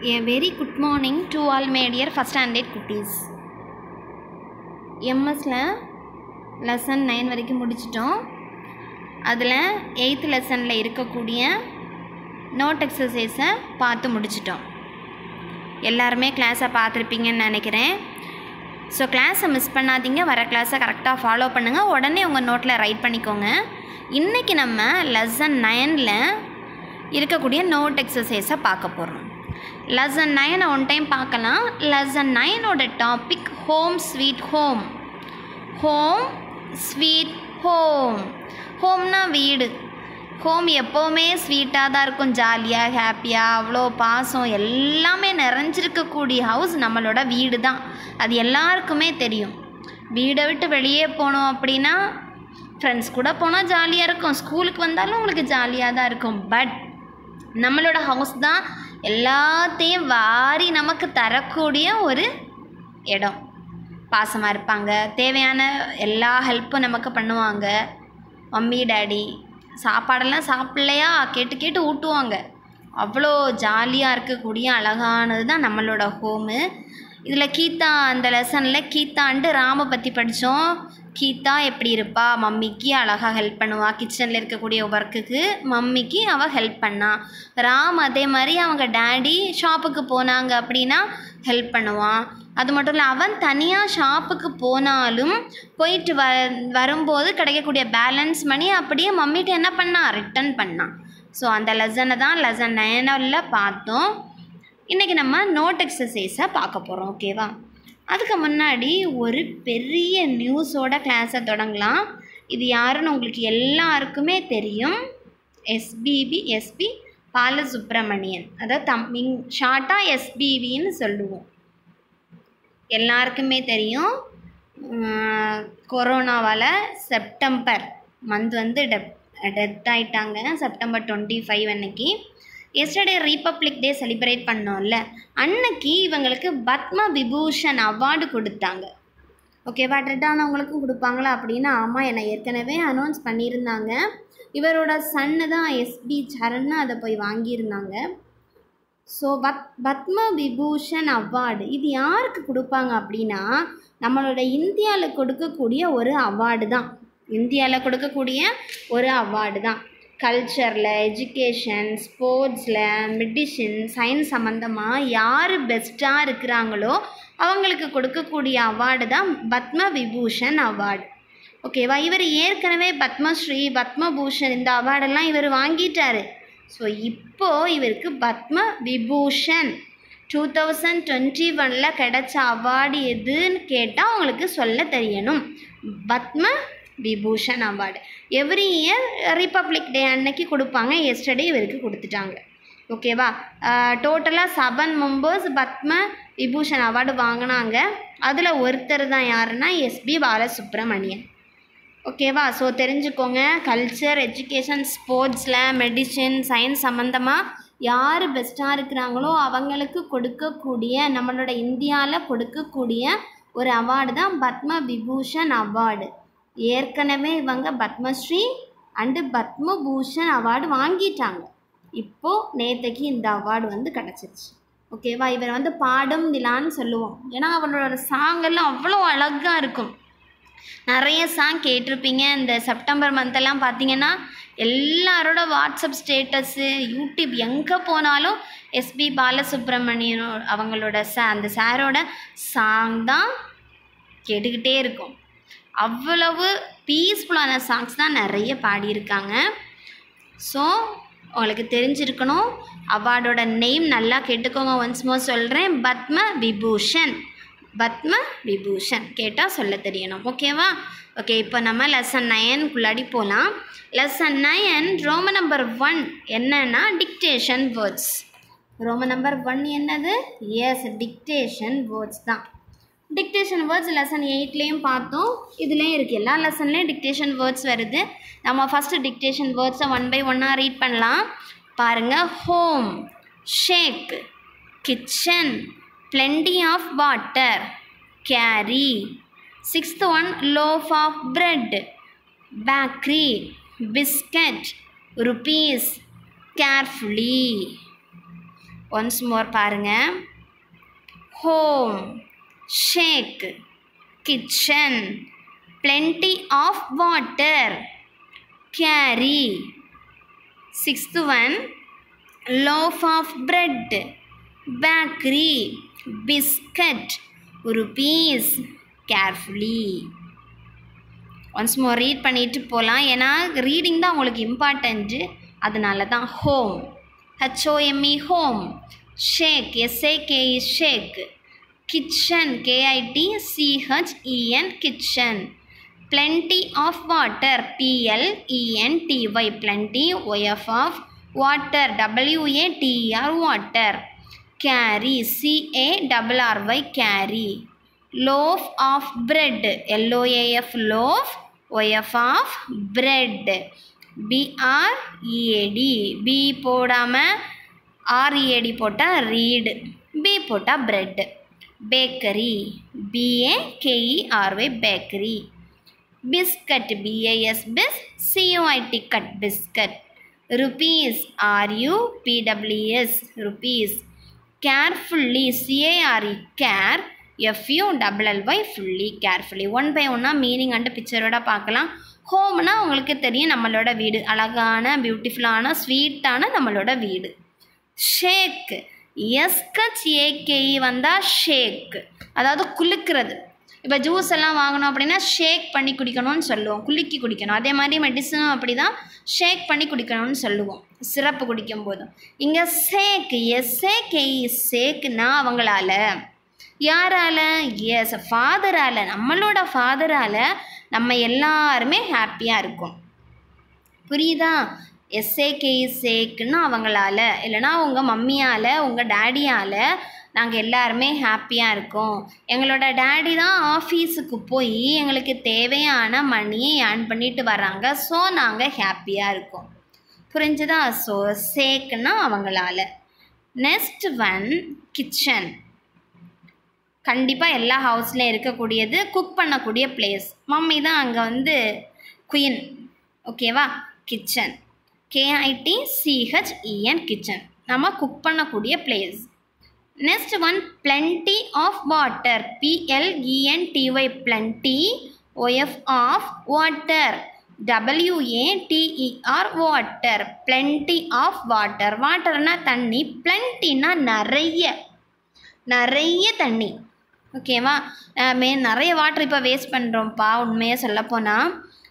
A very good morning to all my dear first standard குட்டீஸ் எம்எஸ்ல lesson nine வரைக்கும் முடிச்சிட்டோம் அதில் எயித்து லெசனில் இருக்கக்கூடிய நோட் எக்ஸசைஸை பார்த்து முடிச்சிட்டோம் எல்லாருமே கிளாஸை பார்த்துருப்பீங்கன்னு நினைக்கிறேன் ஸோ கிளாஸை மிஸ் பண்ணாதீங்க வர கிளாஸை கரெக்டாக ஃபாலோ பண்ணுங்கள் உடனே உங்கள் நோட்டில் ரைட் பண்ணிக்கோங்க இன்றைக்கி நம்ம லெசன் நைனில் இருக்கக்கூடிய நோட் எக்ஸசைஸை பார்க்க போகிறோம் லெசன் நைனை ஒன் டைம் பார்க்கலாம் லெசன் நைனோட topic home sweet home home sweet home ஹோம்னா வீடு ஹோம் எப்போவுமே ஸ்வீட்டாக தான் இருக்கும் ஜாலியாக ஹாப்பியாக அவ்வளோ பாசம் எல்லாமே நிறைஞ்சிருக்கக்கூடிய ஹவுஸ் நம்மளோட வீடு தான் அது எல்லாருக்குமே தெரியும் வீடை விட்டு வெளியே போனோம் அப்படின்னா ஃப்ரெண்ட்ஸ் கூட போனால் ஜாலியாக இருக்கும் ஸ்கூலுக்கு வந்தாலும் உங்களுக்கு ஜாலியாக தான் இருக்கும் பட் நம்மளோட ஹவுஸ் தான் எல்லாத்தையும் வாரி நமக்கு தரக்கூடிய ஒரு இடம் பாசமாக இருப்பாங்க தேவையான எல்லா ஹெல்ப்பும் நமக்கு பண்ணுவாங்க மம்மி டேடி சாப்பாடெல்லாம் சாப்பிட்லையா கேட்டு கேட்டு ஊட்டுவாங்க அவ்வளோ ஜாலியாக இருக்கக்கூடிய அழகானது தான் நம்மளோட ஹோமு இதில் கீதா அந்த லெசனில் கீதான்ட்டு ராம பற்றி படித்தோம் கீதா எப்படி இருப்பா மம்மிக்கு அழகாக ஹெல்ப் பண்ணுவா கிச்சனில் இருக்கக்கூடிய ஒர்க்குக்கு மம்மிக்கு அவள் ஹெல்ப் பண்ணா ராம் அதே மாதிரி அவங்க டேடி ஷாப்புக்கு போனாங்க அப்படின்னா ஹெல்ப் பண்ணுவான் அது மட்டும் இல்லை அவன் தனியாக ஷாப்புக்கு போனாலும் போயிட்டு வ வரும்போது கிடைக்கக்கூடிய பேலன்ஸ் மணி அப்படியே மம்மிட்ட என்ன பண்ணான் ரிட்டன் பண்ணான் ஸோ அந்த லெசனை தான் லெசன் நைனில் பார்த்தோம் இன்றைக்கி நம்ம நோட் எக்ஸசைஸை பார்க்க போகிறோம் ஓகேவா அதுக்கு முன்னாடி ஒரு பெரிய நியூஸோட கிளாஸை தொடங்கலாம் இது யாருன்னு உங்களுக்கு எல்லாருக்குமே தெரியும் எஸ்பிபி எஸ்பி பாலசுப்ரமணியன் அதாவது தம் ஷார்ட்டாக எஸ்பிபின்னு சொல்லுவோம் எல்லாருக்குமே தெரியும் கொரோனாவால் செப்டம்பர் மந்த் வந்து டெப் டெத் ஆயிட்டாங்க செப்டம்பர் டுவெண்ட்டி ஃபைவ் அன்னைக்கு எஸ்டர்டே ரீபப்ளிக் டே செலிப்ரேட் பண்ணோம்ல அன்னைக்கு இவங்களுக்கு பத்ம விபூஷன் அவார்டு கொடுத்தாங்க ஓகேவா டெட்டானவங்களுக்கும் கொடுப்பாங்களா அப்படின்னா ஆமாம் என்னை ஏற்கனவே அனௌன்ஸ் பண்ணியிருந்தாங்க இவரோட சன்னு தான் எஸ்பி சரண்னு அதை போய் வாங்கியிருந்தாங்க ஸோ பத் பத்ம விபூஷன் அவார்டு இது யாருக்கு கொடுப்பாங்க அப்படின்னா நம்மளோட இந்தியாவில் கொடுக்கக்கூடிய ஒரு அவார்டு தான் இந்தியாவில் கொடுக்கக்கூடிய ஒரு அவார்டு தான் கல்ச்சரில் எஜுகேஷன் ஸ்போர்ட்ஸில் மெடிசின் சயின்ஸ் சம்மந்தமாக யார் பெஸ்ட்டாக இருக்கிறாங்களோ அவங்களுக்கு கொடுக்கக்கூடிய அவார்டு தான் பத்ம விபூஷன் அவார்டு ஓகேவா இவர் ஏற்கனவே பத்மஸ்ரீ பத்மபூஷன் இந்த அவார்டெல்லாம் இவர் வாங்கிட்டாரு ஸோ இப்போது இவருக்கு Padma Vibhushan two thousand twenty ஒனில் கிடைச்ச அவார்டு எதுன்னு கேட்டால் உங்களுக்கு சொல்ல தெரியணும் Padma Vibhushan award every year Republic Day அன்னைக்கு கொடுப்பாங்க எஸ்டர்டே இவருக்கு கொடுத்துட்டாங்க ஓகேவா டோட்டலாக seven members Padma Vibhushan award வாங்கினாங்க அதில் ஒருத்தர் தான் யாருன்னா எஸ்பி பாலசுப்ரமணியன் ஓகேவா ஸோ தெரிஞ்சுக்கோங்க கல்ச்சர் எஜுகேஷன் ஸ்போர்ட்ஸில் மெடிசின் சயின்ஸ் சம்மந்தமாக யார் பெஸ்ட்டாக இருக்கிறாங்களோ அவங்களுக்கு கொடுக்கக்கூடிய நம்மளோட இந்தியாவில் கொடுக்கக்கூடிய ஒரு அவார்டு தான் பத்ம விபூஷன் அவார்டு ஏற்கனவே இவங்க பத்மஸ்ரீ அண்டு பத்மபூஷன் அவார்டு வாங்கிட்டாங்க இப்போது நேற்றுக்கு இந்த அவார்டு வந்து கிடச்சிருச்சு ஓகேவா இவர் வந்து பாடும் நிலான்னு சொல்லுவோம் ஏன்னா அவரோட சாங்கெல்லாம் அவ்வளோ அழகாக இருக்கும் நிறைய சாங் கேட்டிருப்பீங்க இந்த செப்டம்பர் மந்தெல்லாம் பார்த்தீங்கன்னா எல்லாரோட வாட்ஸ்அப் ஸ்டேட்டஸு யூடியூப் எங்கே போனாலும் எஸ்பி பாலசுப்ரமணியனோ அவங்களோட ச அந்த சாரோட சாங் தான் கேட்டுக்கிட்டே இருக்கும் அவ்வளவு பீஸ்ஃபுல்லான சாங்ஸ் தான் நிறைய பாடியிருக்காங்க ஸோ உங்களுக்கு தெரிஞ்சிருக்கணும் அவார்டோட நேம் நல்லா கேட்டுக்கோங்க ஒன்ஸ் மோர் சொல்கிறேன் பத்ம விபூஷன் பத்ம விபூஷன் கேட்டால் சொல்ல தெரியணும் ஓகேவா ஓகே இப்போ நம்ம லெசன் நயனுக்குள்ளாடி போகலாம் lesson nine Roman number one என்னன்னா dictation words Roman number one என்னது எஸ் டிக்டேஷன் வேர்ட்ஸ் தான் டிக்டேஷன் வேர்ட்ஸ் லெசன் எயிட்லேயும் பார்த்தோம் இதுலேயும் இருக்குது எல்லா லெசன்லேயும் டிக்டேஷன் வேர்ட்ஸ் வருது நம்ம ஃபஸ்ட்டு டிக்டேஷன் வேர்ட்ஸை ஒன் பை ஒன்னாக ரீட் பண்ணலாம் பாருங்கள் home sake kitchen plenty of water carry sixth one loaf of bread bakery biscuit rupees carefully once more பாருங்கள் home sake kitchen plenty of water carry sixth one loaf of bread bakery biscuit rupees carefully once more read பண்ணிட்டு போகலாம் ஏன்னா reading தான் உங்களுக்கு important அதனால தான் home H O M E home sake S A K E sake kitchen K I T C H E N kitchen plenty of water p-l-e-n-t-y plenty o-f of water w-a-t-e-r water carry c-a-r-r-y carry loaf of bread l-o-a-f loaf o-f of bread b-r-e-a-d b போடாமல் r-e-a-d போட்டால் read b போட்டால் bread bakery b-a-k-e-r-y bakery biscuit b-a-s bis c-u-i-t cut biscuit rupees r-u-p-w-s rupees carefully c-a-r-e care F U double L Y fully carefully one by ஒன்னாக meaning and பிக்சரோட பார்க்கலாம் ஹோம்னா உங்களுக்கு தெரியும் நம்மளோட வீடு அழகான பியூட்டிஃபுல்லான ஸ்வீட்டான நம்மளோட வீடு ஷேக் எஸ்கச் ஏகேஇ வந்தால் ஷேக் அதாவது குலுக்கிறது இப்போ ஜூஸ் எல்லாம் வாங்கணும் அப்படின்னா ஷேக் பண்ணி குடிக்கணும்னு சொல்லுவோம் குலுக்கி குடிக்கணும் அதே மாதிரி மெடிசனும் அப்படி தான் ஷேக் பண்ணி குடிக்கணும்னு சொல்லுவோம் சிறப்பு குடிக்கும் போதும் இங்கே சேக் எஸ்ஏ கேஇ சேக்குன்னா அவங்களால யாரால எஸ் ஃபாதரால் நம்மளோட ஃபாதரால் நம்ம எல்லாருமே ஹாப்பியாக இருக்கோம் புரியுதா எஸ்ஏகேஇ சேக்குன்னு அவங்களால இல்லைனா உங்கள் மம்மியால் உங்கள் டேடியால் நாங்கள் எல்லாருமே ஹாப்பியாக இருக்கோம் எங்களோட டேடி தான் ஆஃபீஸுக்கு போய் எங்களுக்கு தேவையான மணியை ஏர்ன் பண்ணிட்டு வராங்க ஸோ நாங்கள் ஹாப்பியாக இருக்கோம் புரிஞ்சுதா ஸோ சேக்குன்னா அவங்களால நெக்ஸ்ட் ஒன் கிச்சன் கண்டிப்பாக எல்லா ஹவுஸ்லேயும் இருக்கக்கூடியது குக் பண்ணக்கூடிய பிளேஸ் மம்மி தான் அங்கே வந்து குயின் ஓகேவா கிச்சன் கேஐடி சிஹெச்இஎன் கிச்சன் நம்ம குக் பண்ணக்கூடிய place next one plenty of water P L E N T Y plenty O F of water W A T E R water plenty of water வாட்டர்னா தண்ணி பிளென்டினா நிறைய நிறைய தண்ணி ஓகேவா மே நிறைய வாட்டர் இப்போ வேஸ்ட் பண்ணுறோம்ப்பா உண்மையாக சொல்லப்போனால்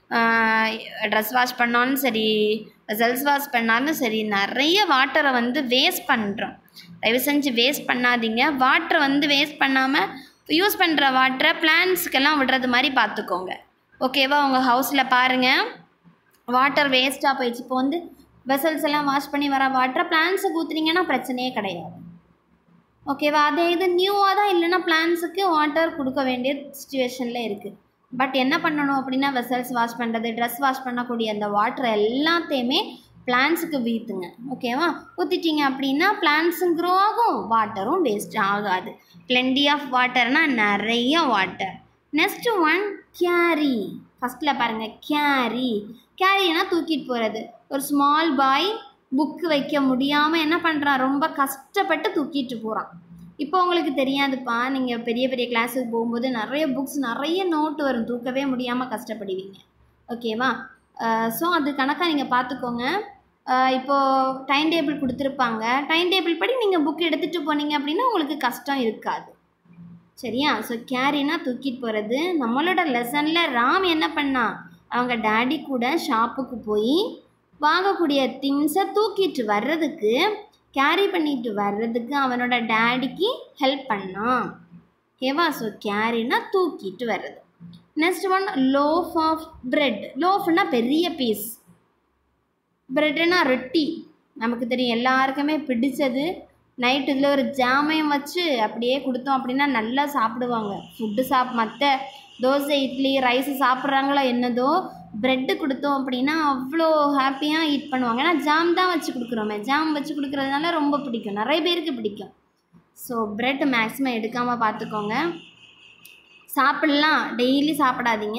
ட்ரெஸ் வாஷ் பண்ணாலும் சரி வெசல்ஸ் வாஷ் பண்ணாலும் சரி நிறைய வாட்டரை வந்து வேஸ்ட் பண்ணுறோம் தயவு செஞ்சு வேஸ்ட் பண்ணாதீங்க வாட்டரை வந்து வேஸ்ட் பண்ணாமல் யூஸ் பண்ணுற வாட்டரை பிளான்ஸ்க்கெல்லாம் விடுறது மாதிரி பார்த்துக்கோங்க ஓகேவா உங்கள் ஹவுஸில் பாருங்கள் வாட்டர் வேஸ்ட்டாக போயிடுச்சு இப்போ வந்து வெசல்ஸ் எல்லாம் வாஷ் பண்ணி வர வாட்டரை பிளான்ஸுக்கு ஊற்றுனீங்கன்னா பிரச்சனையே கிடையாது ஓகேவா அதே இது நியூவாக தான் இல்லைன்னா பிளான்ஸுக்கு வாட்டர் கொடுக்க வேண்டிய சுச்சுவேஷனில் இருக்குது பட் என்ன பண்ணணும் அப்படின்னா வெசல்ஸ் வாஷ் பண்ணுறது ட்ரெஸ் வாஷ் பண்ணக்கூடிய அந்த வாட்டர் எல்லாத்தையுமே பிளான்ஸுக்கு வீத்துங்க ஓகேவா ஊற்றிட்டீங்க அப்படின்னா பிளான்ஸும் க்ரோ ஆகும் வாட்டரும் வேஸ்ட் ஆகாது பிளெண்டி ஆஃப் வாட்டர்னால் நிறைய வாட்டர் நெக்ஸ்ட் ஒன் கேரி ஃபஸ்ட்டில் பாருங்கள் கேரி கேரினா தூக்கிட்டு போகிறது ஒரு ஸ்மால் பாய் புக்கு வைக்க முடியாமல் என்ன பண்ணுறான் ரொம்ப கஷ்டப்பட்டு தூக்கிட்டு போகிறான் இப்போ உங்களுக்கு தெரியாதுப்பா நீங்கள் பெரிய பெரிய கிளாஸுக்கு போகும்போது நிறைய புக்ஸ் நிறைய நோட்டு வரும் தூக்கவே முடியாமல் கஷ்டப்படுவீங்க ஓகேவா ஸோ அது கணக்காக நீங்கள் பார்த்துக்கோங்க இப்போது டைம் டேபிள் கொடுத்துருப்பாங்க டைம் டேபிள் படி நீங்கள் புக் எடுத்துகிட்டு போனீங்க அப்படின்னா உங்களுக்கு கஷ்டம் இருக்காது சரியா ஸோ கேரினா தூக்கிட்டு போகிறது நம்மளோட லெசனில் ராம் என்ன பண்ணா அவங்க டேடி கூட ஷாப்புக்கு போய் வாங்கக்கூடிய திங்ஸை தூக்கிட்டு வர்றதுக்கு கேரி பண்ணிட்டு வர்றதுக்கு அவனோட டேடிக்கு ஹெல்ப் பண்ணான் ஓகேவா ஸோ கேரினா தூக்கிட்டு வர்றது next one loaf of bread லோஃப்னா பெரிய பீஸ் பிரெட்னா ரொட்டி நமக்கு தெரியும் எல்லாருக்குமே பிடிச்சது நைட்டு இதில் ஒரு ஜாமையும் வச்சு அப்படியே கொடுத்தோம் அப்படின்னா நல்லா சாப்பிடுவாங்க ஃபுட்டு சாப் மற்ற தோசை இட்லி ரைஸு சாப்பிட்றாங்களோ என்னதோ ப்ரெட்டு கொடுத்தோம் அப்படின்னா அவ்வளோ ஹாப்பியாக ஈட் பண்ணுவாங்க ஏன்னா ஜாம் தான் வச்சு கொடுக்குறோமே ஜாம் வச்சு கொடுக்குறதுனால ரொம்ப பிடிக்கும் நிறைய பேருக்கு பிடிக்கும் ஸோ ப்ரெட் மேக்ஸிமம் எடுக்காமல் பார்த்துக்கோங்க சாப்பிட்லாம் டெய்லி சாப்பிடாதீங்க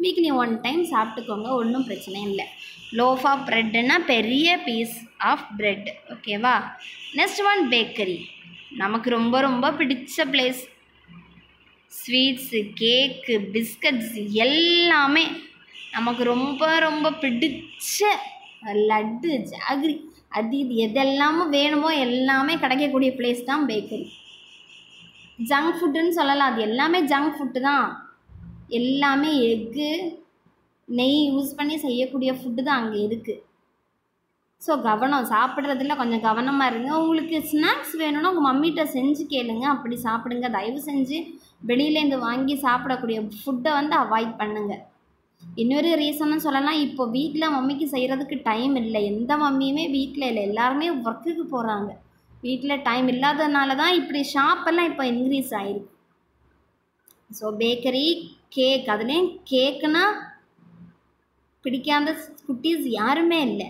வீக்லி ஒன் டைம் சாப்பிட்டுக்கோங்க ஒன்றும் பிரச்சனை இல்லை லோஃப் ஆஃப் ப்ரெட்டுன்னா பெரிய பீஸ் ஆஃப் பிரெட் ஓகேவா நெக்ஸ்ட் ஒன் பேக்கரி நமக்கு ரொம்ப ரொம்ப பிடிச்ச பிளேஸ் ஸ்வீட்ஸு கேக்கு பிஸ்கட்ஸ் எல்லாமே நமக்கு ரொம்ப ரொம்ப பிடிச்ச லட்டு ஜாகிரி அது இது எதெல்லாமோ வேணுமோ எல்லாமே கிடைக்கக்கூடிய பிளேஸ் தான் பேக்கரி ஜங்க் ஃபுட்டுன்னு சொல்லலாம் அது எல்லாமே ஜங்க் ஃபுட்டு தான் எல்லாமே எக்கு நெய் யூஸ் பண்ணி செய்யக்கூடிய ஃபுட்டு தான் அங்கே இருக்குது ஸோ கவனம் சாப்பிட்றதுல கொஞ்சம் கவனமாக இருங்க உங்களுக்கு ஸ்நாக்ஸ் வேணும்னா உங்கள் மம்மிகிட்ட செஞ்சு கேளுங்க அப்படி சாப்பிடுங்க தயவு செஞ்சு வெளியிலேருந்து வாங்கி சாப்பிடக்கூடிய ஃபுட்டை வந்து அவாய்ட் பண்ணுங்கள் இன்னொரு ரீசனும் சொல்லலாம் இப்போ வீட்டில் மம்மிக்கு செய்கிறதுக்கு டைம் இல்லை எந்த மம்மியுமே வீட்டில் இல்லை எல்லாருமே ஒர்க்குக்கு போகிறாங்க வீட்டில் டைம் இல்லாததுனால தான் இப்படி ஷாப்பெல்லாம் இப்போ இன்க்ரீஸ் ஆகிருக்கு ஸோ பேக்கரி கேக் அதுலேயும் கேக்குனா பிடிக்காத குட்டீஸ் யாருமே இல்லை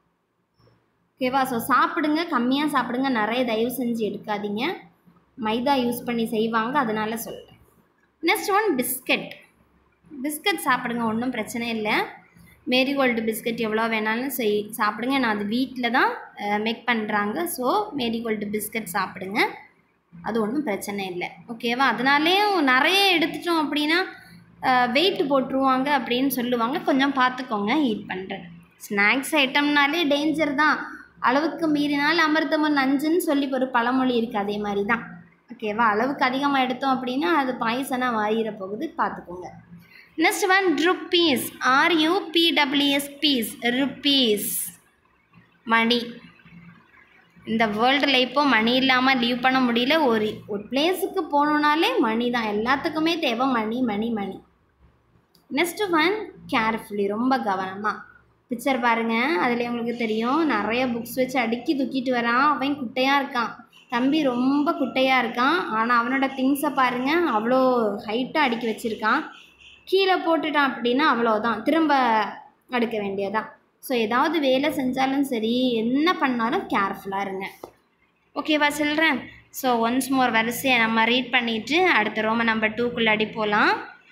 ஓகேவா ஸோ சாப்பிடுங்க கம்மியாக சாப்பிடுங்க நிறைய தயவு செஞ்சு எடுக்காதீங்க மைதா யூஸ் பண்ணி செய்வாங்க அதனால சொல்கிறேன் நெக்ஸ்ட் ஒன் பிஸ்கட் பிஸ்கட் சாப்பிடுங்க ஒன்றும் பிரச்சனை இல்லை மேரிகோல்டு பிஸ்கட் எவ்வளோ வேணாலும் செய் சாப்பிடுங்க நான் அது வீட்டில் தான் மேக் பண்ணுறாங்க ஸோ மேரிகோல்டு பிஸ்கட் சாப்பிடுங்க அது ஒன்றும் பிரச்சனை இல்லை ஓகேவா அதனாலேயும் நிறைய எடுத்துட்டோம் அப்படின்னா வெயிட் போட்டுருவாங்க அப்படின்னு சொல்லுவாங்க கொஞ்சம் பார்த்துக்கோங்க ஈட் பண்ணுறேன் ஸ்நாக்ஸ் ஐட்டம்னாலே டேஞ்சர் தான் அளவுக்கு மீறினால் அமிர்தமும் நஞ்சுன்னு சொல்லி ஒரு பழமொழி இருக்குது அதே மாதிரி தான் ஓகேவா அளவுக்கு அதிகமாக எடுத்தோம் அப்படின்னா அது பாய்சனாக மாறிட போகுது பார்த்துக்கோங்க next one rupees R U P W S pees rupees money இந்த வேர்ல்டில் இப்போ மணி இல்லாமல் லீவ் பண்ண முடியல ஒரு ஒரு பிளேஸுக்கு போகணுன்னாலே மணி தான் எல்லாத்துக்குமே தேவை money money money next one carefully ரொம்ப கவனமாக பிக்சர் பாருங்கள் அதில் உங்களுக்கு தெரியும் நிறைய புக்ஸ் வச்சு அடுக்கி தூக்கிட்டு வரான் அவன் குட்டையாக இருக்கான் தம்பி ரொம்ப குட்டையாக இருக்கான் ஆனால் அவனோட திங்ஸை பாருங்கள் அவ்வளோ ஹைட்டாக அடுக்கி வச்சுருக்கான் கீழே போட்டுட்டான் அப்படின்னா அவ்வளோதான் திரும்ப அடுக்க வேண்டியதான் ஸோ ஏதாவது வேலை செஞ்சாலும் சரி என்ன பண்ணாலும் கேர்ஃபுல்லாக இருங்க ஓகேவா சொல்கிறேன் ஸோ ஒன்ஸ் மோர் வரிசையை நம்ம ரீட் பண்ணிவிட்டு அடுத்த ரோம நம்பர் டூக்குள்ளாடி போகலாம்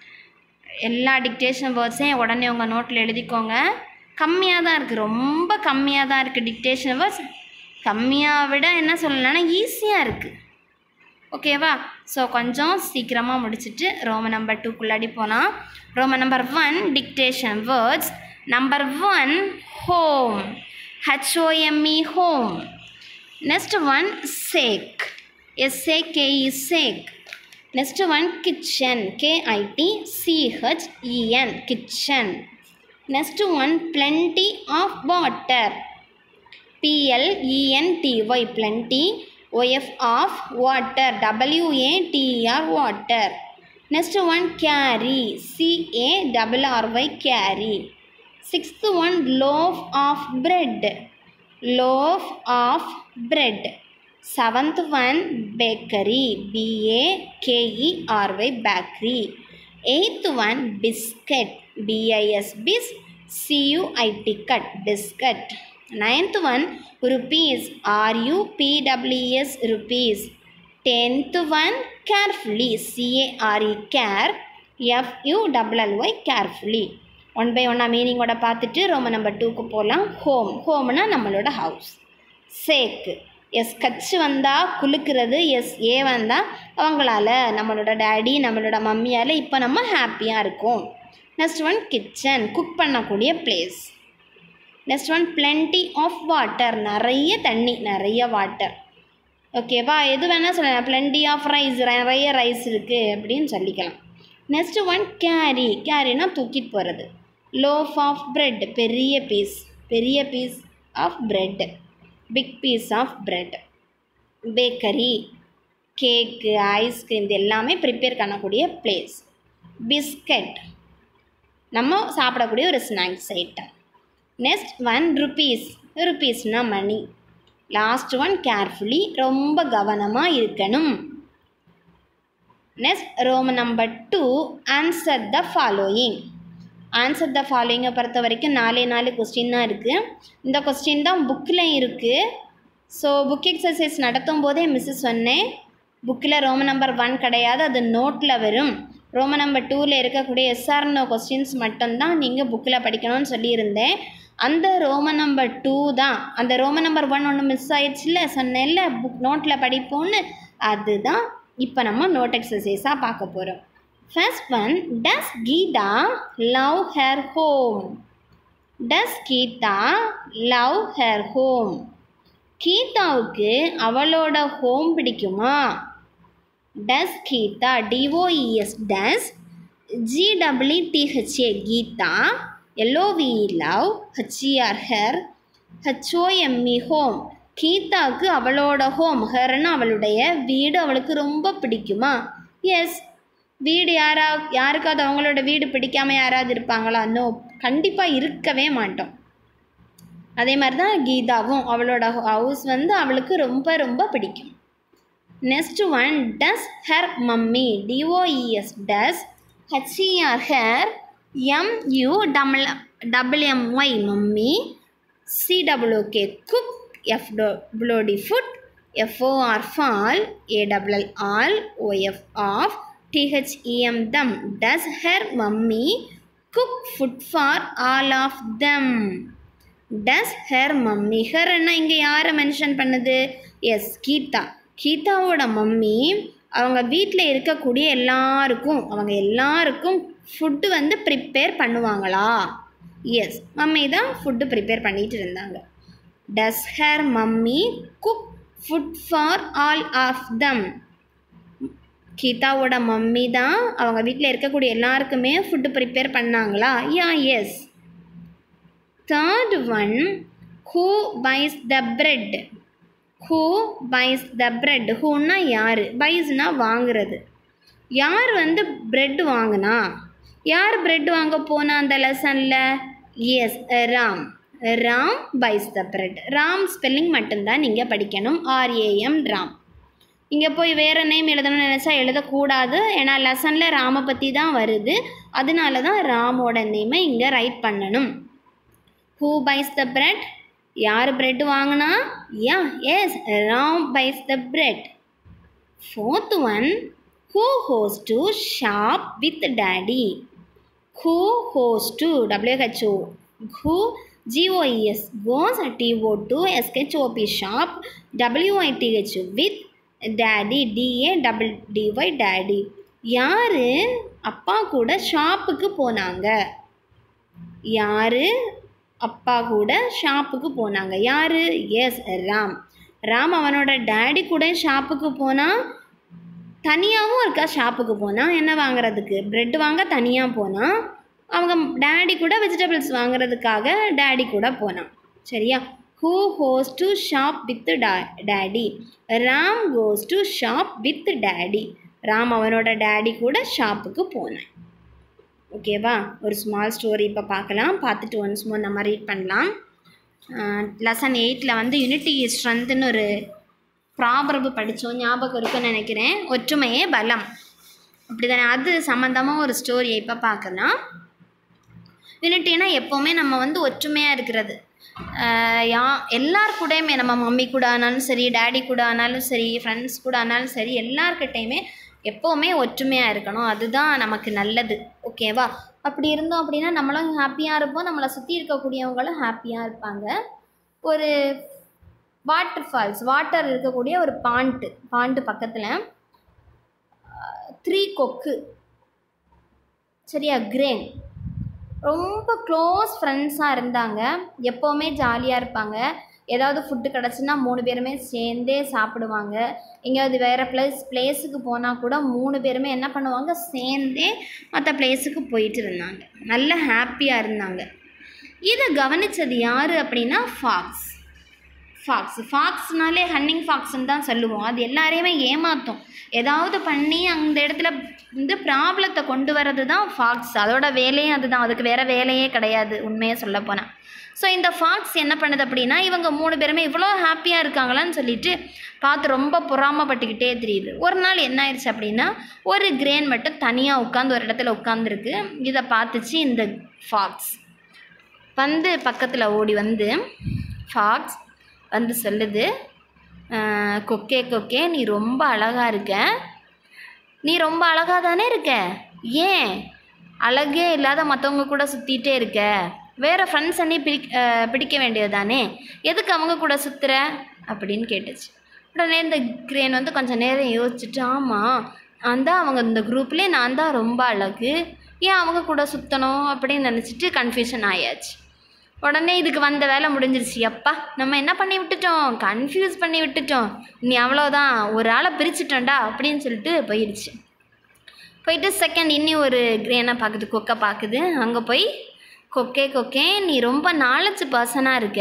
எல்லா டிக்டேஷன் வேர்ட்ஸையும் உடனே உங்கள் நோட்டில் எழுதிக்கோங்க கம்மியாக தான் இருக்குது ரொம்ப கம்மியாக தான் இருக்குது டிக்டேஷன் வேர்ட்ஸ் கம்மியாக விட என்ன சொல்லலாம்னா ஈஸியாக இருக்குது ஓகேவா ஸோ கொஞ்சம் சீக்கிரமாக முடிச்சுட்டு ரோம நம்பர் டூக்குள்ளாடி போகலாம் Roman number one dictation words number one home H O M E home next one sake S A K E sake next one kitchen K I T C H E N kitchen next one plenty of water P L E N T Y plenty O F of water W A T R water next one carry C A double R Y carry sixth one loaf of bread loaf of bread seventh one bakery B A K E R Y bakery eighth one biscuit B I S bis C U I T cuit biscuit ninth one rupees R U P W S rupees tenth one carefully C A R E care F U double L Y carefully one by ஒன்னாக மீனிங்கோட பார்த்துட்டு ரொம்ப number டூக்கு போகலாம் home ஹோம்னா நம்மளோட house சேக்கு S கச்சு வந்தால் குலுக்கிறது S A வந்தால் அவங்களால நம்மளோட டேடி நம்மளோட மம்மியால் இப்போ நம்ம ஹாப்பியாக இருக்கோம் நெக்ஸ்ட் ஒன் கிச்சன் குக் பண்ணக்கூடிய place next one plenty of water நிறைய தண்ணி நிறைய வாட்டர் ஓகேவா எது வேணால் சொல்லலாம் plenty ஆஃப் ரைஸ் நிறைய ரைஸ் இருக்குது அப்படின்னு சொல்லிக்கலாம் நெக்ஸ்ட் ஒன் கேரி கேரினா தூக்கிட்டு போகிறது லோஃப் ஆஃப் பிரெட் பெரிய பீஸ் பெரிய piece of bread big piece of bread bakery cake ice cream இது எல்லாமே ப்ரிப்பேர் பண்ணக்கூடிய பிளேஸ் பிஸ்கட் நம்ம சாப்பிடக்கூடிய ஒரு snacks item next one rupees ருபீஸ்னா மணி லாஸ்ட் ஒன் கேர்ஃபுல்லி ரொம்ப கவனமாக இருக்கணும் next Roman number two answer the following answer the ஃபாலோயிங்கை பொறுத்த வரைக்கும் நாலே நாலு கொஸ்டின் தான் இருக்குது இந்த கொஸ்டின் தான் புக்கில் இருக்குது ஸோ புக் எக்ஸசைஸ் நடத்தும் போதே மிஸ்ஸு சொன்னேன் புக்கில் ரோம நம்பர் ஒன் கிடையாது அது நோட்டில் வரும் ரோம நம்பர் டூவில் இருக்கக்கூடிய எஸ்ஆர்னோ கொஸ்டின்ஸ் மட்டும்தான் நீங்கள் புக்கில் படிக்கணும்னு சொல்லியிருந்தேன் அந்த ரோம நம்பர் டூ தான் அந்த ரோம நம்பர் ஒன் ஒன்று மிஸ் ஆயிடுச்சுல சொன்னேன்ல புக் நோட்டில் படிப்போன்னு அதுதான் இப்போ நம்ம நோட் எக்ஸசைஸாக பார்க்க போகிறோம் first one does Geetha love her home does Geetha love her home கீதாவுக்கு அவளோட ஹோம் பிடிக்குமா does Geetha D O E S does G W T H A Geetha L O V love H E R her H O M E home கீதாவுக்கு அவளோட ஹோம் ஹெர்னு அவளுடைய வீடு அவளுக்கு ரொம்ப பிடிக்குமா எஸ் வீடு யாரா யாருக்காவது அவங்களோட வீடு பிடிக்காம யாராவது இருப்பாங்களா நோ கண்டிப்பாக இருக்கவே மாட்டோம் அதே மாதிரி தான் கீதாவும் அவளோட ஹவுஸ் வந்து அவளுக்கு ரொம்ப ரொம்ப பிடிக்கும் next one does her mummy D O E S does H E R her M U double double M Y mummy C W K cook F W D food F O R for A double L all O F of T H E M them does her mummy cook food for all of them does her mummy ஹர்னா இங்கே யாரை mention பண்ணுது S Geetha கீதாவோட mummy அவங்க வீட்டில் இருக்கக்கூடிய எல்லாருக்கும் அவங்க எல்லாருக்கும் ஃபுட்டு வந்து ப்ரிப்பேர் பண்ணுவாங்களா எஸ் மம்மி தான் ஃபுட்டு ப்ரிப்பேர் பண்ணிட்டு இருந்தாங்க does her mummy cook food for all of them கீதாவோட மம்மி தான் அவங்க வீட்டில் இருக்கக்கூடிய எல்லாருக்குமே ஃபுட்டு ப்ரிப்பேர் பண்ணாங்களா yeah yes third one who buys the bread who buys the bread ஹூன்னா யார் பைஸ்னா வாங்குறது யார் வந்து பிரெட் வாங்கினா யார் பிரெட் வாங்க போனா அந்த லெசனில் yes Ram Ram buys the bread Ram spelling மட்டும்தான் நீங்கள் படிக்கணும் ஆர்ஏஎம் ராம் இங்கே போய் வேறு நேம் எழுதணும்னு நினச்சா எழுதக்கூடாது ஏன்னா லெசனில் ராமை பற்றி தான் வருது அதனால தான் ராமோட நேமை இங்கே ரைட் பண்ணணும் ஹூ பைஸ் த பிரெட் யார் பிரெட் வாங்கினா yeah yes Ram buys the bread fourth one who goes to shop with daddy who goes to W H O who G O E S goes T O to S H O P shop W I T H with daddy D A double D Y daddy யார் அப்பா கூட ஷாப்புக்கு போனாங்க யார் அப்பா கூட ஷாப்புக்கு போனாங்க யார் எஸ் ராம் ராம் அவனோட டேடி கூட ஷாப்புக்கு போனால் தனியாகவும் இருக்கா ஷாப்புக்கு போனால் என்ன வாங்குறதுக்கு ப்ரெட் வாங்க தனியாக போனால் அவங்க டேடி கூட வெஜிடபிள்ஸ் வாங்குறதுக்காக டேடி கூட போனான் சரியா who goes to shop with da daddy Ram goes to shop with daddy Ram அவனோட டேடி கூட ஷாப்புக்கு போனான் ஓகேவா ஒரு ஸ்மால் ஸ்டோரி இப்போ பார்க்கலாம் பார்த்துட்டு ஒன்ஸ் மோர் நம்ம ரீட் பண்ணலாம் லெசன் எயிட்டில் வந்து யூனிட்டி ஸ்ட்ரென்த்துன்னு ஒரு ப்ராபரபு படித்தோம் ஞாபகம் இருக்குன்னு நினைக்கிறேன் ஒற்றுமையே பலம் அப்படி தானே அது சம்மந்தமாக ஒரு ஸ்டோரியை இப்போ பார்க்கலாம் யூனிட்டினா எப்போவுமே நம்ம வந்து ஒற்றுமையாக இருக்கிறது யா எல்லார் கூடயுமே நம்ம மம்மி கூட ஆனாலும் சரி டேடி கூட ஆனாலும் சரி ஃப்ரெண்ட்ஸ் கூட ஆனாலும் சரி எல்லார்கிட்டையுமே எப்போவுமே ஒற்றுமையாக இருக்கணும் அதுதான் நமக்கு நல்லது ஓகேவா அப்படி இருந்தோம் அப்படின்னா நம்மளும் ஹாப்பியாக இருப்போம் நம்மளை சுற்றி இருக்கக்கூடியவங்களும் ஹாப்பியாக இருப்பாங்க ஒரு வாட்டர் ஃபால்ஸ் வாட்டர் இருக்கக்கூடிய ஒரு பாண்ட்டு பாண்டு பக்கத்தில் த்ரீ கொக்கு சரியா கிரேன் ரொம்ப க்ளோஸ் ஃப்ரெண்ட்ஸாக இருந்தாங்க எப்போவுமே ஜாலியாக இருப்பாங்க ஏதாவது ஃபுட்டு கிடச்சுன்னா மூணு பேருமே சேர்ந்தே சாப்பிடுவாங்க எங்கேயாவது வேறு ப்ளேஸ் பிளேஸுக்கு போனால் கூட மூணு பேருமே என்ன பண்ணுவாங்க சேர்ந்தே மற்ற பிளேஸுக்கு போயிட்டு இருந்தாங்க நல்ல ஹாப்பியாக இருந்தாங்க இதை கவனித்தது யார் அப்படின்னா ஃபாக்ஸ் ஃபாக்ஸ் ஃபாக்ஸ்னாலே ஹன்னிங் ஃபாக்ஸ்ன்னு தான் சொல்லுவோம் அது எல்லாரையுமே ஏமாற்றும் ஏதாவது பண்ணி அந்த இடத்துல வந்து ப்ராப்ளத்தை கொண்டு வர்றது தான் ஃபாக்ஸ் அதோட வேலையே அதுதான் அதுக்கு வேறு வேலையே கிடையாது உண்மையை சொல்ல போனால் ஸோ இந்த ஃபாக்ஸ் என்ன பண்ணுது அப்படின்னா இவங்க மூணு பேருமே இவ்வளோ ஹாப்பியாக இருக்காங்களான்னு சொல்லிட்டு பார்த்து ரொம்ப பொறாமப்பட்டுக்கிட்டே தெரியுது ஒரு நாள் என்ன ஆயிடுச்சு அப்படின்னா ஒரு கிரேன் மட்டும் தனியாக உட்காந்து ஒரு இடத்துல உட்காந்துருக்கு இதை பார்த்துச்சு இந்த ஃபாக்ஸ் வந்து பக்கத்தில் ஓடி வந்து ஃபாக்ஸ் வந்து சொல்லுது "அஹ், கொக்கே கொக்கே நீ ரொம்ப அழகாக இருக்க நீ ரொம்ப அழகாக தானே இருக்க ஏன் அழகே இல்லாத மற்றவங்க கூட சுற்றிட்டே இருக்க வேறு ஃப்ரெண்ட்ஸ் அண்ணி பிடி அஹ் பிடிக்க வேண்டியது தானே எதுக்கு அவங்க கூட சுற்றுற அப்படின்னு கேட்டுச்சு உடனே இந்த கிரேன் வந்து கொஞ்சம் நேரம் யோசிச்சுட்டு ஆமாம் நான் தான் அவங்க இந்த குரூப்லேயே நான் தான் ரொம்ப அழகு ஏன் அவங்க கூட சுற்றணும் அப்படின்னு நினச்சிட்டு கன்ஃபியூஷன் ஆயாச்சு உடனே இதுக்கு வந்த வேலை முடிஞ்சிருச்சு அப்பா நம்ம என்ன பண்ணி விட்டுட்டோம் கன்ஃபியூஸ் பண்ணி விட்டுட்டோம் நீ அவ்வளோதான் ஒரு ஆளை பிரிச்சுட்டோம்டா அப்படின்னு சொல்லிட்டு போயிடுச்சு போயிட்டு செகண்ட் இன்னி ஒரு கிரேனை பார்க்குது கொக்கை பார்க்குது அங்கே போய் கொக்கே கொக்கே நீ ரொம்ப நாலேஜ் பர்சனாக இருக்க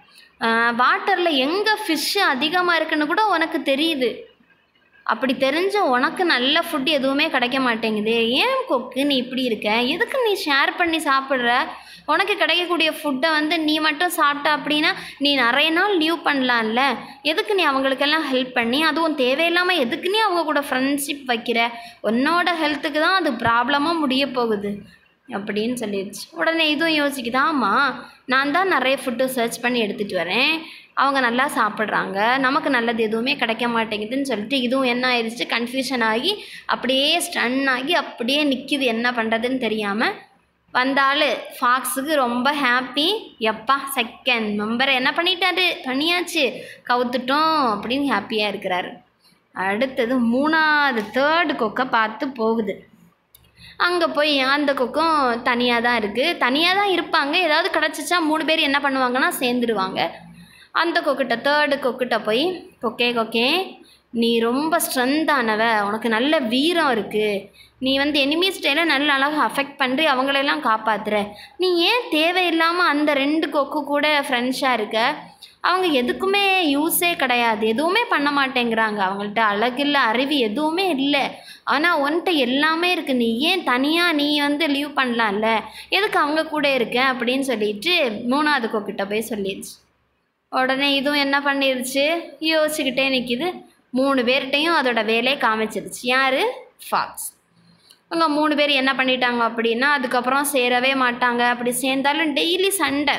வாட்டரில் எங்கே ஃபிஷ்ஷு அதிகமாக இருக்குன்னு கூட உனக்கு தெரியுது அப்படி தெரிஞ்ச உனக்கு நல்ல ஃபுட் எதுவுமே கிடைக்க மாட்டேங்குது ஏன் கொக்கு நீ இப்படி இருக்க எதுக்கு நீ ஷேர் பண்ணி சாப்பிட்ற உனக்கு கிடைக்கக்கூடிய ஃபுட்டை வந்து நீ மட்டும் சாப்பிட்ட அப்படின்னா நீ நிறைய நாள் லீவ் பண்ணலாம்ல எதுக்கு நீ அவங்களுக்கெல்லாம் ஹெல்ப் பண்ணி அதுவும் தேவையில்லாமல் எதுக்கு நீ அவங்க கூட ஃப்ரெண்ட்ஷிப் வைக்கிற உன்னோட ஹெல்த்துக்கு தான் அது ப்ராப்ளமாக முடிய போகுது அப்படின்னு சொல்லிடுச்சு உடனே இதுவும் யோசிக்குது ஆமாம் நான் தான் நிறைய ஃபுட்டு சர்ச் பண்ணி எடுத்துகிட்டு வரேன் அவங்க நல்லா சாப்பிட்றாங்க நமக்கு நல்லது எதுவுமே கிடைக்க மாட்டேங்குதுன்னு சொல்லிட்டு இதுவும் என்ன ஆயிடுச்சு கன்ஃபியூஷன் ஆகி அப்படியே ஸ்டன் ஆகி அப்படியே நிற்கிது என்ன பண்ணுறதுன்னு தெரியாமல் வந்தாள் ஃபாக்ஸுக்கு ரொம்ப ஹாப்பி எப்பா செகண்ட் மெம்பரை என்ன பண்ணிட்டாரு பண்ணியாச்சு கவுத்துட்டோம் அப்படின்னு ஹாப்பியாக இருக்கிறாரு அடுத்தது மூணாவது தேர்டு கொக்கை பார்த்து போகுது அங்கே போய் அந்த கொக்கும் தனியாக தான் இருக்குது தனியாக தான் இருப்பாங்க ஏதாவது கிடச்சிச்சா மூணு பேர் என்ன பண்ணுவாங்கன்னா சேர்ந்துருவாங்க அந்த கொக்கிட்ட தேர்டு கொக்கிட்ட போய் கொக்கே கொக்கே நீ ரொம்ப ஸ்ட்ரென்த்தானவ உனக்கு நல்ல வீரம் இருக்குது நீ வந்து எனிமீஸ்டைல நல்ல அழகாக அஃபெக்ட் பண்ணி அவங்களெல்லாம் காப்பாத்துற நீ ஏன் தேவையில்லாமல் அந்த ரெண்டு கொக்கு கூட ஃப்ரெண்ட்ஸாக இருக்க அவங்க எதுக்குமே யூஸே கிடையாது எதுவுமே பண்ண மாட்டேங்கிறாங்க அவங்கள்ட்ட அழகில்ல அறிவு எதுவுமே இல்லை ஆனால் உன்கிட்ட எல்லாமே இருக்குது நீ ஏன் தனியாக நீ வந்து லீவ் பண்ணலாம்ல எதுக்கு அவங்க கூட இருக்க அப்படின்னு சொல்லிட்டு மூணாவது கொக்கிட்ட போய் சொல்லிடுச்சு உடனே இதுவும் என்ன பண்ணிருச்சு யோசிச்சுக்கிட்டே நிற்கிது மூணு பேர்கிட்டையும் அதோட வேலையை காமிச்சிருச்சு யார் ஃபாக்ஸ் அவங்க மூணு பேர் என்ன பண்ணிட்டாங்க அப்படின்னா அதுக்கப்புறம் சேரவே மாட்டாங்க அப்படி சேர்ந்தாலும் டெய்லி சண்டை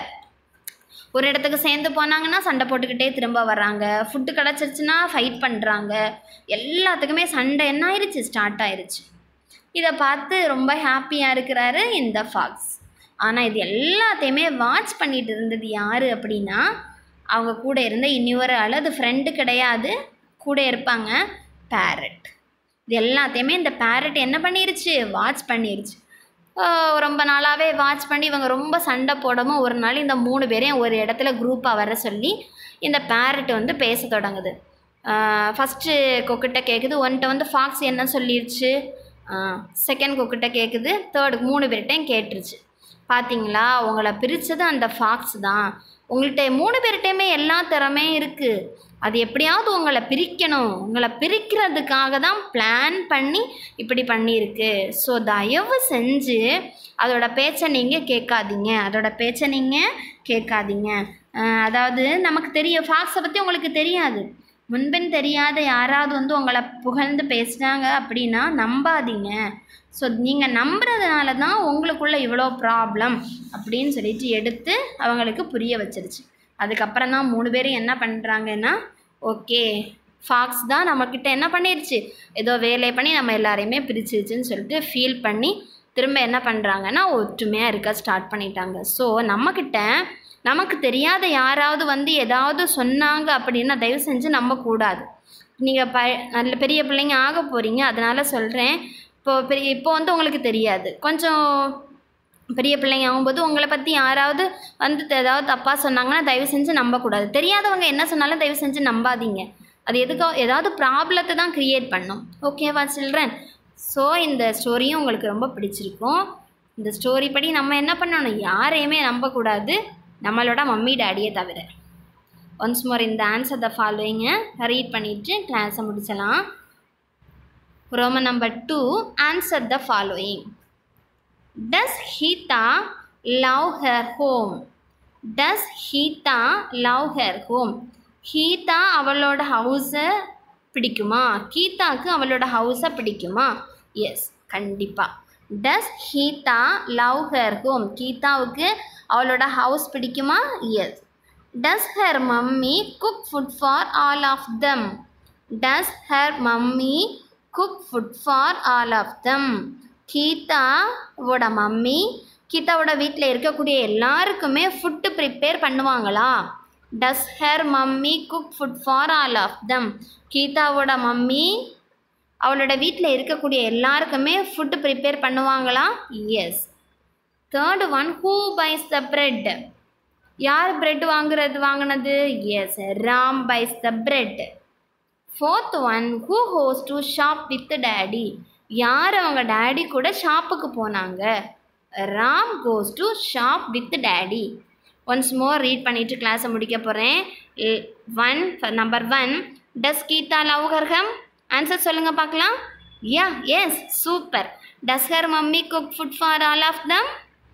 ஒரு இடத்துக்கு சேர்ந்து போனாங்கன்னா சண்டை போட்டுக்கிட்டே திரும்ப வர்றாங்க ஃபுட்டு கிடச்சிருச்சுன்னா ஃபைட் பண்ணுறாங்க எல்லாத்துக்குமே சண்டை என்ன ஆயிடுச்சு ஸ்டார்ட் ஆயிருச்சு இதை பார்த்து ரொம்ப ஹாப்பியாக இருக்கிறாரு இந்த ஃபாக்ஸ் ஆனால் இது எல்லாத்தையுமே வாட்ச் பண்ணிட்டு இருந்தது யார் அப்படின்னா அவங்க கூட இருந்த இன்னொரு ஆள் அது ஃப்ரெண்டு கிடையாது கூட இருப்பாங்க பேரட் இது எல்லாத்தையுமே இந்த பேரட் என்ன பண்ணிருச்சு வாட்ச் பண்ணிருச்சு ஆஹ் ரொம்ப நாளாகவே வாட்ச் பண்ணி இவங்க ரொம்ப சண்டை போடவும் ஒரு நாள் இந்த மூணு பேரையும் ஒரு இடத்துல குரூப்பாக வர சொல்லி இந்த பேரட் வந்து பேச தொடங்குது ஃபஸ்ட்டு கொக்கிட்ட கேட்குது ஒன்ட்ட வந்து ஃபாக்ஸ் என்ன சொல்லிருச்சு செகண்ட் கொக்கிட்ட கேட்குது தேர்டு மூணு பேர்கிட்டையும் கேட்டுருச்சு பார்த்தீங்களா உங்களை பிரித்தது அந்த ஃபாக்ஸ் தான் உங்கள்கிட்ட மூணு பேர்கிட்டையுமே எல்லா திறமையும் இருக்குது அது எப்படியாவது உங்களை பிரிக்கணும் உங்களை பிரிக்கிறதுக்காக தான் பிளான் பண்ணி இப்படி பண்ணியிருக்கு ஸோ தயவு செஞ்சு அதோட பேச்சை நீங்கள் கேட்காதீங்க அதோட பேச்சை நீங்கள் கேட்காதீங்க அஹ் அதாவது நமக்கு தெரியும் ஃபாக்ஸை பற்றி உங்களுக்கு தெரியாது முன்பின் தெரியாத யாராவது வந்து உங்களை புகழ்ந்து பேசுனாங்க அப்படின்னா நம்பாதீங்க ஸோ நீங்கள் நம்புறதுனால தான் உங்களுக்குள்ள இவ்வளோ ப்ராப்ளம் அப்படின்னு சொல்லிட்டு எடுத்து அவங்களுக்கு புரிய வச்சிருச்சு அதுக்கப்புறம் தான் மூணு பேரும் என்ன பண்ணுறாங்கன்னா ஓகே ஃபாக்ஸ் தான் நம்மக்கிட்ட என்ன பண்ணிருச்சு ஏதோ வேலையை பண்ணி நம்ம எல்லாரையுமே பிரிச்சிருச்சுன்னு சொல்லிட்டு ஃபீல் பண்ணி திரும்ப என்ன பண்ணுறாங்கன்னா ஒற்றுமையாக இருக்க ஸ்டார்ட் பண்ணிட்டாங்க ஸோ நம்மக்கிட்ட நமக்கு தெரியாத யாராவது வந்து ஏதாவது சொன்னாங்க அப்படின்னா தயவு செஞ்சு நம்பக்கூடாது நீங்கள் ப நல்ல பெரிய பிள்ளைங்க ஆக போகிறீங்க அதனால் சொல்கிறேன் இப்போ பெரிய இப்போ வந்து உங்களுக்கு தெரியாது கொஞ்சம் பெரிய பிள்ளைங்க ஆகும்போது உங்களை பற்றி யாராவது வந்து ஏதாவது தப்பாக சொன்னாங்கன்னா தயவு செஞ்சு நம்பக்கூடாது தெரியாதவங்க என்ன சொன்னாலும் தயவு செஞ்சு நம்பாதீங்க அது எதுக்கோ ஏதாவது ப்ராப்ளத்தை தான் க்ரியேட் பண்ணும் ஓகேவா சில்ட்ரன் ஸோ இந்த ஸ்டோரியும் உங்களுக்கு ரொம்ப பிடிச்சிருக்கும் இந்த ஸ்டோரி படி நம்ம என்ன பண்ணணும் யாரையுமே நம்பக்கூடாது நம்மளோட மம்மி டேடியை தவிர ஒன்ஸ் மோர் இந்த ஆன்சர் த ஃபாலோயிங்கை ரீட் பண்ணிவிட்டு கிளாஸை முடிச்சலாம் Roman number two answer the following does Geetha love her home does Geetha love her home Geetha அவளோட ஹவுஸை பிடிக்குமா கீதாக்கு அவளோட ஹவுஸை பிடிக்குமா எஸ் கண்டிப்பாக does Geetha love her home கீதாவுக்கு அவளோட ஹவுஸ் பிடிக்குமா yes does her mummy cook food for all of them does her mummy cook food for all of them கீதாவோட மம்மி கீதாவோட வீட்டில் இருக்கக்கூடிய எல்லாருக்குமே ஃபுட்டு ப்ரிப்பேர் பண்ணுவாங்களா does her mummy cook food for all of them கீதாவோட mummy அவளோட வீட்டில் இருக்கக்கூடிய எல்லாருக்குமே ஃபுட்டு ப்ரிப்பேர் பண்ணுவாங்களா yes third one who buys the bread யார் பிரெட் வாங்குறது வாங்கினது yes Ram buys the bread fourth one who goes to shop with daddy யார் அவங்க டேடி கூட ஷாப்புக்கு போனாங்க Ram goes to shop with daddy once more read பண்ணிவிட்டு கிளாஸை முடிக்க போகிறேன் one number one does Geetha love her home answer சொல்லுங்கள் பார்க்கலாம் யா S super does her mummy cook food for all of them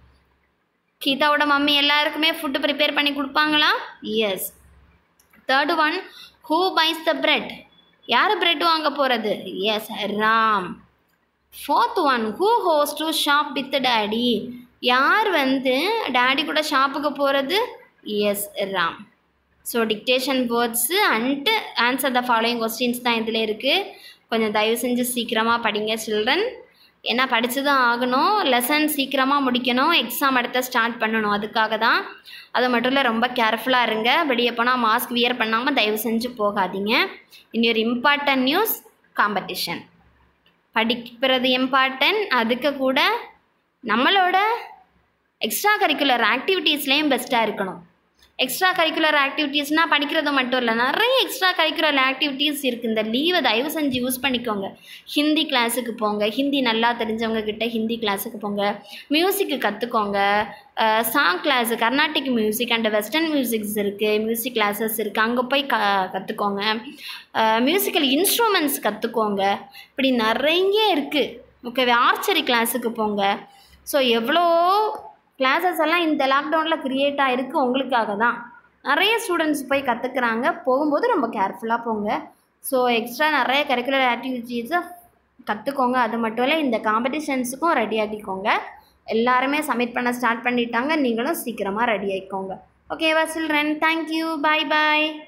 கீதாவோட மம்மி எல்லாருக்குமே ஃபுட்டு ப்ரிப்பேர் பண்ணி கொடுப்பாங்களா yes third one who buys the bread யார் பிரெட் வாங்க போகிறது yes Ram fourth one who goes to shop with daddy யார் வந்து daddy கூட ஷாப்புக்கு போகிறது yes Ram so dictation words and answer the following questions தான் இதில் இருக்குது கொஞ்சம் தயவு செஞ்சு சீக்கிரமாக படிங்க சில்ட்ரன் ஏன்னா படித்து தான் ஆகணும் லெசன் சீக்கிரமாக முடிக்கணும் எக்ஸாம் அடுத்த ஸ்டார்ட் பண்ணணும் அதுக்காக தான் அது மட்டும் இல்லை ரொம்ப கேர்ஃபுல்லாக இருங்க வெளியே போனால் மாஸ்க் வியர் பண்ணாமல் தயவு செஞ்சு போகாதீங்க இன்னொரு இம்பார்ட்டன்ட் நியூஸ் காம்படிஷன் படிக்கிறது இம்பார்ட்டன்ட் அதுக்கு கூட நம்மளோட எக்ஸ்ட்ரா கரிக்குலர் ஆக்டிவிட்டீஸ்லேயும் பெஸ்ட்டாக இருக்கணும் எக்ஸ்ட்ரா கரிக்குலர் ஆக்டிவிட்டீஸ்னால் படிக்கிறது மட்டும் இல்லை நிறைய எக்ஸ்ட்ரா கரிக்குலர் ஆக்டிவிட்டீஸ் இருக்குது இந்த லீவை தயவு செஞ்சு யூஸ் பண்ணிக்கோங்க ஹிந்தி கிளாஸுக்கு போங்க ஹிந்தி நல்லா தெரிஞ்சவங்க கிட்ட ஹிந்தி கிளாஸுக்கு போங்க மியூசிக்கு கற்றுக்கோங்க song class Carnatic music and western musics இருக்குது மியூசிக் கிளாஸஸ் இருக்குது அங்கே போய் க கற்றுக்கோங்க மியூசிக்கல் இன்ஸ்ட்ருமெண்ட்ஸ் கற்றுக்கோங்க இப்படி நிறைய இருக்குது ஓகே ஆர்ச்சரி கிளாஸுக்கு போங்க ஸோ எவ்வளோ கிளாஸஸ் எல்லாம் இந்த லாக்டவுனில் க்ரியேட் ஆகிருக்கு உங்களுக்காக தான் நிறைய ஸ்டூடெண்ட்ஸ் போய் கற்றுக்குறாங்க போகும்போது ரொம்ப கேர்ஃபுல்லாக போங்க ஸோ எக்ஸ்ட்ரா நிறைய கரிக்குலர் ஆக்டிவிட்டீஸை கற்றுக்கோங்க அது மட்டும் இல்லை இந்த காம்படிஷன்ஸுக்கும் ரெடி ஆகிக்கோங்க எல்லாருமே சப்மிட் பண்ண ஸ்டார்ட் பண்ணிட்டாங்க நீங்களும் சீக்கிரமாக ரெடி ஆகிக்கோங்க ஓகேவா சில்ட்ரன் தேங்க்யூ பாய் பாய்